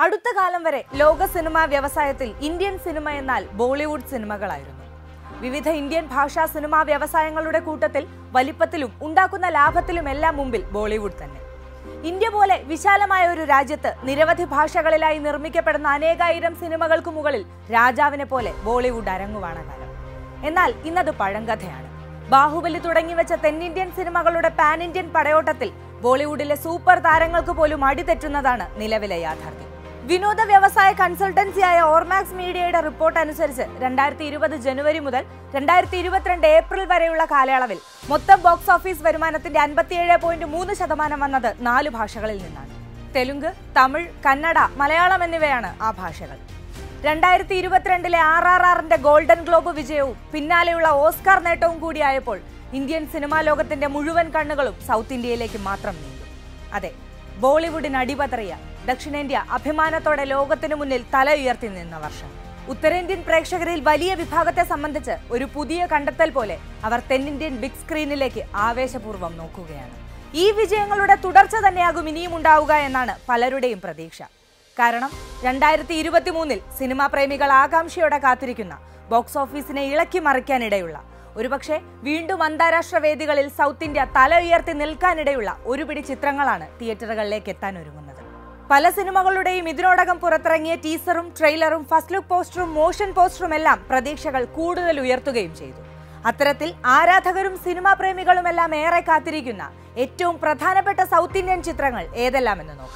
അടുത്ത കാലം വരെ ലോക സിനിമാ വ്യവസായത്തിൽ ഇന്ത്യൻ സിനിമ എന്നാൽ ബോളിവുഡ് സിനിമകളായിരുന്നു വിവിധ ഇന്ത്യൻ ഭാഷാ സിനിമാ വ്യവസായങ്ങളുടെ കൂട്ടത്തിൽ വലിപ്പത്തിലും ഉണ്ടാക്കുന്ന ലാഭത്തിലും എല്ലാം മുമ്പിൽ ബോളിവുഡ് തന്നെ ഇന്ത്യ പോലെ വിശാലമായ ഒരു രാജ്യത്ത് നിരവധി ഭാഷകളിലായി നിർമ്മിക്കപ്പെടുന്ന അനേകായിരം സിനിമകൾക്ക് മുകളിൽ രാജാവിനെ പോലെ ബോളിവുഡ് അരങ്ങുവാണ കാലം എന്നാൽ ഇന്നത് പഴങ്കഥയാണ് ബാഹുബലി തുടങ്ങിവെച്ച തെന്നിന്ത്യൻ സിനിമകളുടെ പാൻ ഇന്ത്യൻ പടയോട്ടത്തിൽ ബോളിവുഡിലെ സൂപ്പർ താരങ്ങൾക്ക് പോലും അടിതെറ്റുന്നതാണ് നിലവിലെ യാഥാർത്ഥ്യം വിനോദ വ്യവസായ കൺസൾട്ടൻസിയായ ഓർമാക്സ് മീഡിയയുടെ റിപ്പോർട്ട് അനുസരിച്ച് രണ്ടായിരത്തി ഇരുപത് ജനുവരി മുതൽ രണ്ടായിരത്തി ഇരുപത്തിരണ്ട് ഏപ്രിൽ വരെയുള്ള കാലയളവിൽ മൊത്തം ബോക്സ് ഓഫീസ് വരുമാനത്തിന്റെ അൻപത്തിയേഴ് പോയിന്റ് മൂന്ന് ശതമാനം വന്നത് നാല് ഭാഷകളിൽ നിന്നാണ് തെലുങ്ക് തമിഴ് കന്നഡ മലയാളം എന്നിവയാണ് ആ ഭാഷകൾ രണ്ടായിരത്തി ഇരുപത്തിരണ്ടിലെ ആർ ആർ ആറിന്റെ ഗോൾഡൻ ഗ്ലോബ് വിജയവും പിന്നാലെയുള്ള ഓസ്കാർ നേട്ടവും കൂടിയായപ്പോൾ ഇന്ത്യൻ സിനിമാ ലോകത്തിന്റെ മുഴുവൻ കണ്ണുകളും സൗത്ത് ഇന്ത്യയിലേക്ക് മാത്രം നീങ്ങും അതെ ബോളിവുഡിന് അടിപതറിയ ദക്ഷിണേന്ത്യ അഭിമാനത്തോടെ ലോകത്തിനു മുന്നിൽ തല ഉയർത്തി നിന്ന വർഷം ഉത്തരേന്ത്യൻ പ്രേക്ഷകരിൽ വലിയ വിഭാഗത്തെ സംബന്ധിച്ച് ഒരു പുതിയ കണ്ടെത്തൽ പോലെ അവർ തെന്നിന്ത്യൻ ബിഗ് സ്ക്രീനിലേക്ക് ആവേശപൂർവ്വം നോക്കുകയാണ് ഈ വിജയങ്ങളുടെ തുടർച്ച തന്നെയാകും ഇനിയും ഉണ്ടാവുക എന്നാണ് പലരുടെയും പ്രതീക്ഷ കാരണം രണ്ടായിരത്തി ഇരുപത്തി മൂന്നിൽ സിനിമാ പ്രേമികൾ ആകാംക്ഷയോടെ കാത്തിരിക്കുന്ന ബോക്സ് ഓഫീസിനെ ഇളക്കി മറിക്കാനിടയുള്ള ഒരുപക്ഷെ വീണ്ടും അന്താരാഷ്ട്ര വേദികളിൽ സൗത്ത് ഇന്ത്യ തല ഉയർത്തി നിൽക്കാനിടയുള്ള ഒരു പിടി ചിത്രങ്ങളാണ് തിയേറ്ററുകളിലേക്ക് എത്താൻ ഒരുങ്ങുന്നത് പല സിനിമകളുടെയും ഇതിനോടകം പുറത്തിറങ്ങിയ ടീസറും ട്രെയിലറും ഫസ്റ്റ് ലുക്ക് പോസ്റ്ററും മോഷൻ പോസ്റ്ററും എല്ലാം പ്രതീക്ഷകൾ കൂടുതൽ ഉയർത്തുകയും ചെയ്തു അത്തരത്തിൽ ആരാധകരും സിനിമാ പ്രേമികളുമെല്ലാം ഏറെ കാത്തിരിക്കുന്ന ഏറ്റവും പ്രധാനപ്പെട്ട സൗത്ത് ഇന്ത്യൻ ചിത്രങ്ങൾ ഏതെല്ലാമെന്ന് നോക്കാം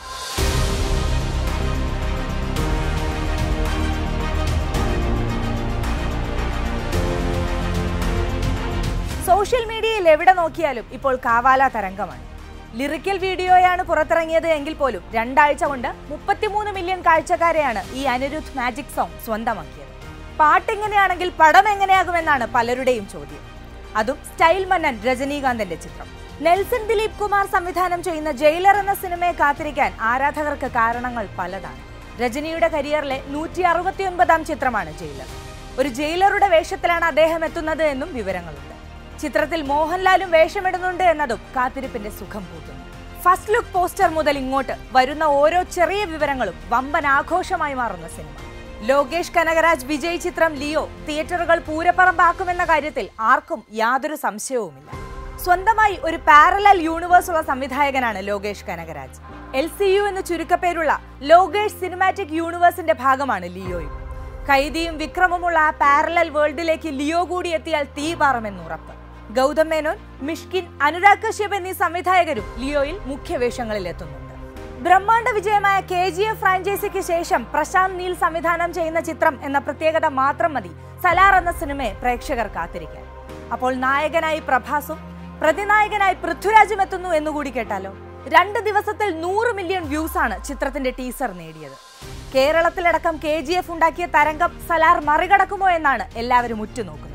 സോഷ്യൽ മീഡിയയിൽ എവിടെ നോക്കിയാലും ഇപ്പോൾ കാവാല തരംഗമാണ് ലിറിക്കൽ വീഡിയോയാണ് പുറത്തിറങ്ങിയത് എങ്കിൽ പോലും രണ്ടാഴ്ച കൊണ്ട് മുപ്പത്തിമൂന്ന് മില്യൺ കാഴ്ചക്കാരെയാണ് ഈ അനിരുദ്ധ് മാജിക് സോങ് സ്വന്തമാക്കിയത് പാട്ട് എങ്ങനെയാണെങ്കിൽ പടം എങ്ങനെയാകുമെന്നാണ് പലരുടെയും ചോദ്യം അതും സ്റ്റൈൽ മന്നൻ രജനീകാന്തിന്റെ ചിത്രം നെൽസൺ ദിലീപ് കുമാർ സംവിധാനം ചെയ്യുന്ന ജയിലർ എന്ന സിനിമയെ കാത്തിരിക്കാൻ ആരാധകർക്ക് കാരണങ്ങൾ പലതാണ് രജനിയുടെ കരിയറിലെ നൂറ്റി അറുപത്തിയൊൻപതാം ചിത്രമാണ് ജയിലർ ഒരു ജയിലറുടെ വേഷത്തിലാണ് അദ്ദേഹം എത്തുന്നത് എന്നും വിവരങ്ങളുണ്ട് ചിത്രത്തിൽ മോഹൻലാലും വേഷമിടുന്നുണ്ട് എന്നതും കാത്തിരിപ്പിന്റെ സുഖം കൂട്ടുന്നു ഫസ്റ്റ് ലുക്ക് പോസ്റ്റർ മുതൽ ഇങ്ങോട്ട് വരുന്ന ഓരോ ചെറിയ വിവരങ്ങളും വമ്പൻ ആഘോഷമായി മാറുന്ന സിനിമ ലോകേഷ് കനകരാജ് വിജയ് ചിത്രം ലിയോ തിയേറ്ററുകൾ പൂരപ്പറമ്പാക്കുമെന്ന കാര്യത്തിൽ ആർക്കും യാതൊരു സംശയവുമില്ല സ്വന്തമായി ഒരു പാരലൽ യൂണിവേഴ്സ് ഉള്ള സംവിധായകനാണ് Lokesh Kanagaraj L C U എന്ന ചുരുക്കപ്പേരുള്ള ലോകേഷ് സിനിമാറ്റിക് യൂണിവേഴ്സിന്റെ ഭാഗമാണ് ലിയോയും കൈദിയും വിക്രമുമുള്ള ആ പാരലൽ വേൾഡിലേക്ക് ലിയോ കൂടി എത്തിയാൽ തീ പാറുമെന്നുറപ്പ് ഗൗതം മേനോൻ മിഷ്കിൻ അനുരാഗ് കശ്യപ് എന്നീ സംവിധായകരും ലിയോയിൽ മുഖ്യവേഷങ്ങളിൽ എത്തുന്നുണ്ട് ബ്രഹ്മാണ്ഡ വിജയമായ കെ ജി എഫ് ഫ്രാഞ്ചൈസിക്ക് ശേഷം പ്രശാന്ത് നീൽ സംവിധാനം ചെയ്യുന്ന ചിത്രം എന്ന പ്രത്യേകത മാത്രം മതി സലാർ എന്ന സിനിമയെ പ്രേക്ഷകർ കാത്തിരിക്കാൻ അപ്പോൾ നായകനായി പ്രഭാസും പ്രതിനായകനായി പൃഥ്വിരാജും എത്തുന്നു എന്നുകൂടി കേട്ടാലോ രണ്ട് ദിവസത്തിൽ നൂറ് മില്യൺ വ്യൂസ് ആണ് ചിത്രത്തിന്റെ ടീസർ നേടിയത് കേരളത്തിലടക്കം കെ ജി എഫ് ഉണ്ടാക്കിയ തരംഗം സലാർ മറികടക്കുമോ എന്നാണ് എല്ലാവരും ഉറ്റുനോക്കുന്നത്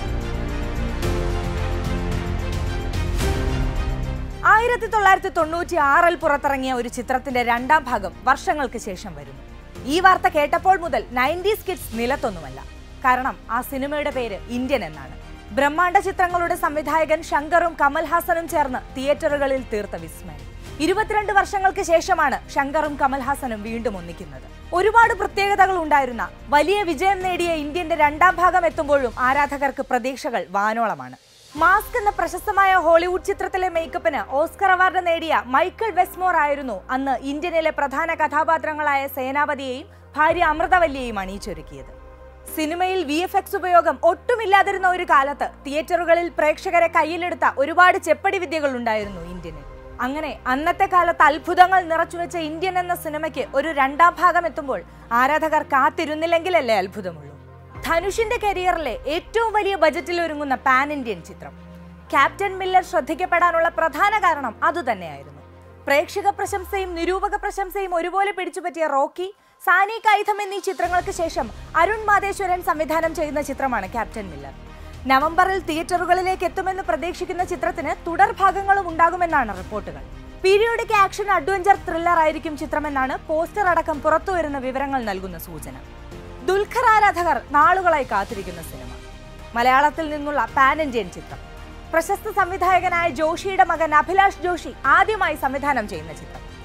ആയിരത്തി തൊള്ളായിരത്തി തൊണ്ണൂറ്റി ആറിൽ പുറത്തിറങ്ങിയ ഒരു ചിത്രത്തിന്റെ രണ്ടാം ഭാഗം വർഷങ്ങൾക്ക് ശേഷം വരുന്നു ഈ വാർത്ത കേട്ടപ്പോൾ മുതൽ നയൻറ്റീസ് കിഡ്സ് നിലത്തൊന്നുമല്ല കാരണം ആ സിനിമയുടെ പേര് ഇന്ത്യൻ എന്നാണ് ബ്രഹ്മാണ്ഡ ചിത്രങ്ങളുടെ സംവിധായകൻ ശങ്കറും കമൽഹാസനും ചേർന്ന് തിയേറ്ററുകളിൽ തീർത്ത വിസ്മയം ഇരുപത്തിരണ്ട് വർഷങ്ങൾക്ക് ശേഷമാണ് ശങ്കറും കമൽഹാസനും വീണ്ടും ഒന്നിക്കുന്നത് ഒരുപാട് പ്രത്യേകതകൾ ഉണ്ടായിരുന്ന വലിയ വിജയം നേടിയ ഇന്ത്യന്റെ രണ്ടാം ഭാഗം എത്തുമ്പോഴും ആരാധകർക്ക് പ്രതീക്ഷകൾ വാനോളമാണ് മാസ്ക് എന്ന പ്രശസ്തമായ ഹോളിവുഡ് ചിത്രത്തിലെ മേക്കപ്പിന് ഓസ്കർ അവാർഡ് നേടിയ മൈക്കിൾ വെസ്മോർ ആയിരുന്നു അന്ന് ഇന്ത്യനിലെ പ്രധാന കഥാപാത്രങ്ങളായ സേനാപതിയെയും ഭാര്യ അമൃതവല്ലിയെയും അണിയിച്ചൊരുക്കിയത് സിനിമയിൽ വി എഫ് എക്സ് ഉപയോഗം ഒട്ടുമില്ലാതിരുന്ന ഒരു കാലത്ത് തിയേറ്ററുകളിൽ പ്രേക്ഷകരെ കയ്യിലെടുത്ത ഒരുപാട് ചെപ്പടി വിദ്യകൾ ഉണ്ടായിരുന്നു ഇന്ത്യനിൽ അങ്ങനെ അന്നത്തെ കാലത്ത് അത്ഭുതങ്ങൾ നിറച്ചുവെച്ച ഇന്ത്യൻ എന്ന സിനിമയ്ക്ക് ഒരു രണ്ടാം ഭാഗം എത്തുമ്പോൾ ആരാധകർ കാത്തിരുന്നില്ലെങ്കിലല്ലേ അത്ഭുതമുള്ളൂ ധനുഷിന്റെ കരിയറിലെ ഏറ്റവും വലിയ ബജറ്റിൽ ഒരുങ്ങുന്ന പാൻ ഇന്ത്യൻ ചിത്രം ക്യാപ്റ്റൻ മില്ലർ ശ്രദ്ധിക്കപ്പെടാനുള്ള പ്രധാന കാരണം അതുതന്നെയായിരുന്നു പ്രേക്ഷക പ്രശംസയും നിരൂപക പ്രശംസയും ഒരുപോലെ പിടിച്ചുപറ്റിയ റോക്കി സാനി കൈഥം എന്നീ ചിത്രങ്ങൾക്ക് ശേഷം അരുൺ മാതേശ്വരൻ സംവിധാനം ചെയ്യുന്ന ചിത്രമാണ് ക്യാപ്റ്റൻ മില്ലർ നവംബറിൽ തിയേറ്ററുകളിലേക്ക് എത്തുമെന്ന് പ്രതീക്ഷിക്കുന്ന ചിത്രത്തിന് തുടർ ഭാഗങ്ങളും ഉണ്ടാകുമെന്നാണ് റിപ്പോർട്ടുകൾ പീരിയോഡിക് ആക്ഷൻ അഡ്വഞ്ചർ ത്രില്ലർ ആയിരിക്കും ചിത്രമെന്നാണ് പോസ്റ്റർ അടക്കം പുറത്തുവരുന്ന വിവരങ്ങൾ നൽകുന്ന സൂചന ദുൽഖർ ആരാധകർ നാളുകളായി കാത്തിരിക്കുന്ന സിനിമ മലയാളത്തിൽ നിന്നുള്ള പാൻ ഇന്ത്യൻ ചിത്രം പ്രശസ്ത സംവിധായകനായ ജോഷിയുടെ മകൻ അഭിലാഷ് ജോഷി ആദ്യമായി സംവിധാനം ചെയ്യുന്ന ചിത്രം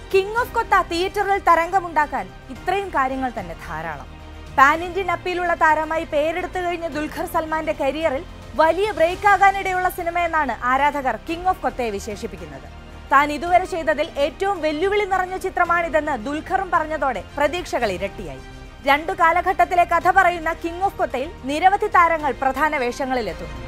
കിങ് ഓഫ് കൊത്ത തിയേറ്ററിൽ തരംഗമുണ്ടാക്കാൻ ഇത്രയും കാര്യങ്ങൾ തന്നെ ധാരാളം പാൻ ഇന്ത്യൻ അപ്പീലുള്ള താരമായി പേരെടുത്തു കഴിഞ്ഞ ദുൽഖർ സൽമാന്റെ കരിയറിൽ വലിയ ബ്രേക്ക് ആകാനിടയുള്ള സിനിമയെന്നാണ് ആരാധകർ കിങ് ഓഫ് കൊത്തയെ വിശേഷിപ്പിക്കുന്നത് താൻ ഇതുവരെ ചെയ്തതിൽ ഏറ്റവും വെല്ലുവിളി നിറഞ്ഞ ചിത്രമാണിതെന്ന് ദുൽഖറും പറഞ്ഞതോടെ പ്രതീക്ഷകൾ ഇരട്ടിയായി രണ്ടു കാലഘട്ടത്തിലെ കഥ പറയുന്ന കിങ് ഓഫ് കൊത്തയിൽ നിരവധി താരങ്ങൾ പ്രധാന വേഷങ്ങളിലെത്തുന്നു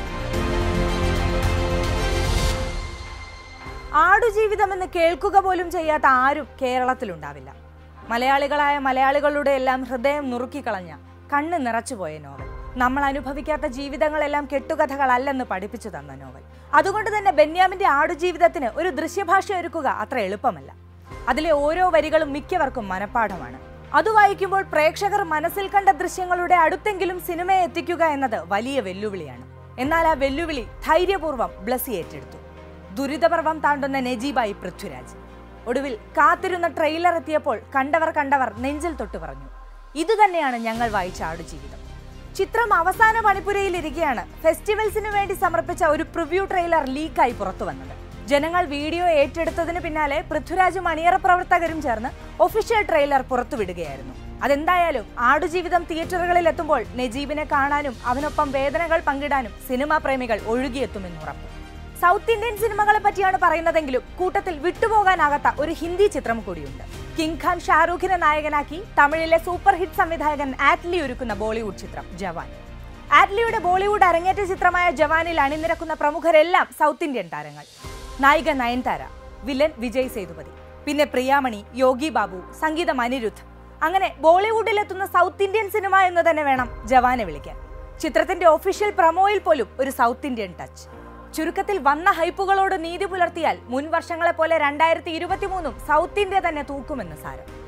ആടുജീവിതമെന്ന് കേൾക്കുക പോലും ചെയ്യാത്ത ആരും കേരളത്തിലുണ്ടാവില്ല മലയാളികളായ മലയാളികളുടെ എല്ലാം ഹൃദയം നുറുക്കിക്കളഞ്ഞ കണ്ണ് നിറച്ചുപോയ നോവൽ നമ്മൾ അനുഭവിക്കാത്ത ജീവിതങ്ങളെല്ലാം കെട്ടുകഥകളല്ലെന്ന് പഠിപ്പിച്ചു തന്ന നോവൽ അതുകൊണ്ട് തന്നെ ബെന്യാമിന്റെ ആടുജീവിതത്തിന് ഒരു ദൃശ്യഭാഷ ഒരുക്കുക അത്ര എളുപ്പമല്ല അതിലെ ഓരോ വരികളും മിക്കവർക്കും മനഃപ്പാഠമാണ് അത് വായിക്കുമ്പോൾ പ്രേക്ഷകർ മനസ്സിൽ കണ്ട ദൃശ്യങ്ങളുടെ അടുത്തെങ്കിലും സിനിമയെ എത്തിക്കുക എന്നത് വലിയ വെല്ലുവിളിയാണ് എന്നാൽ ആ വെല്ലുവിളി ധൈര്യപൂർവ്വം ബ്ലസി ഏറ്റെടുത്തു ദുരിതപർവം താണ്ടുന്ന നജീബായി പൃഥ്വിരാജ് ഒടുവിൽ കാത്തിരുന്ന ട്രെയിലർ എത്തിയപ്പോൾ കണ്ടവർ കണ്ടവർ നെഞ്ചിൽ തൊട്ട് പറഞ്ഞു ഇതുതന്നെയാണ് ഞങ്ങൾ വായിച്ച ആടുജീവിതം ചിത്രം അവസാന പണിപ്പുരയിലിരിക്കെയാണ് ഫെസ്റ്റിവൽസിനു വേണ്ടി സമർപ്പിച്ച ഒരു പ്രിവ്യൂ ട്രെയിലർ ലീക്കായി പുറത്തു വന്നത് ജനങ്ങൾ വീഡിയോ ഏറ്റെടുത്തതിന് പിന്നാലെ പൃഥ്വിരാജും അണിയറ പ്രവർത്തകരും ചേർന്ന് ഒഫീഷ്യൽ ട്രെയിലർ പുറത്തുവിടുകയായിരുന്നു അതെന്തായാലും ആടുജീവിതം തിയേറ്ററുകളിൽ എത്തുമ്പോൾ നജീബിനെ കാണാനും അവനൊപ്പം വേദനകൾ പങ്കിടാനും സിനിമാ പ്രേമികൾ ഒഴുകിയെത്തുമെന്ന് ഉറപ്പ് സൗത്ത് ഇന്ത്യൻ സിനിമകളെ പറ്റിയാണ് പറയുന്നതെങ്കിലും കൂട്ടത്തിൽ വിട്ടുപോകാനാകാത്ത ഒരു ഹിന്ദി ചിത്രം കൂടിയുണ്ട് കിങ് ഖാൻ ഷാറൂഖിനെ നായകനാക്കി തമിഴിലെ സൂപ്പർ ഹിറ്റ് സംവിധായകൻ ആറ്റ്ലി ഒരുക്കുന്ന ബോളിവുഡ് ചിത്രം ജവാൻ ആറ്റ്ലിയുടെ ബോളിവുഡ് അരങ്ങേറ്റ ചിത്രമായ ജവാനിൽ അണിനിരക്കുന്ന പ്രമുഖരെല്ലാം സൗത്ത് ഇന്ത്യൻ താരങ്ങൾ നായിക നയൻതാര വില്ലൻ വിജയ് സേതുപതി പിന്നെ പ്രിയാമണി യോഗി ബാബു സംഗീതം അനിരുദ്ധ് അങ്ങനെ ബോളിവുഡിലെത്തുന്ന സൗത്ത് ഇന്ത്യൻ സിനിമ എന്ന് തന്നെ വേണം ജവാനെ വിളിക്കാൻ ചിത്രത്തിന്റെ ഒഫീഷ്യൽ പ്രമോയിൽ പോലും ഒരു സൗത്ത് ഇന്ത്യൻ ടച്ച് ചുരുക്കത്തിൽ വന്ന ഹൈപ്പുകളോട് നീതി പുലർത്തിയാൽ മുൻ വർഷങ്ങളെ പോലെ രണ്ടായിരത്തി ഇരുപത്തി മൂന്നും സൗത്ത് ഇന്ത്യ തന്നെ തൂക്കുമെന്ന് സാരം